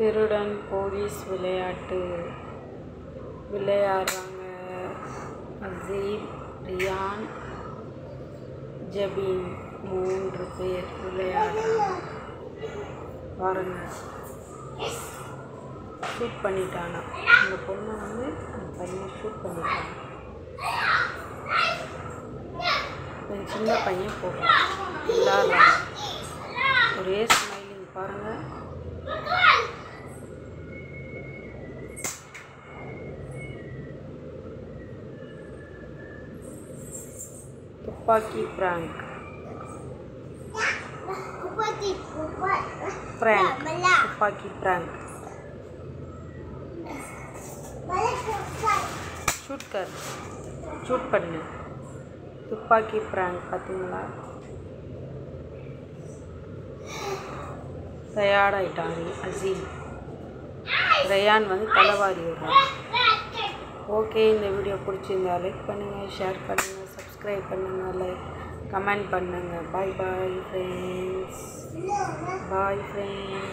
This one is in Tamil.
திருடன் போலீஸ் விளையாட்டு விளையாடுறாங்க அசீம் ரியான் ஜபீன் மூன்று பேர் விளையாடுறாங்க பாருங்க ஷூட் பண்ணிட்டானா அந்த பொண்ணை வந்து அந்த பையன் ஷூட் பண்ணிட்டான் என் சின்ன பையன் போடுறான் விளாட்றான் ஒரே ஸ்மைலிங் பாருங்கள் துப்பாக்கி பிராங்க் குப்பத்தி குப்பை பிராங்க் மலா துப்பாக்கி பிராங்க் மலா குப்பை ஷூட் கர் ஷூட் பண்ணு துப்பாக்கி பிராங்க் பார்த்தீங்களா தயாராகிட்டான் அசீம் ரயான் வந்து தலைவாரி விடுறான் ஓகே இந்த வீடியோ பிடிச்சிருந்தா லைக் பண்ணுங்கள் ஷேர் பண்ணுங்கள் சப்ஸ்கிரைப் பண்ணுங்கள் லைக் கமெண்ட் பண்ணுங்கள் பாய் பாய் ஃப்ரெண்ட்ஸ் பாய் ஃப்ரெண்ட்ஸ்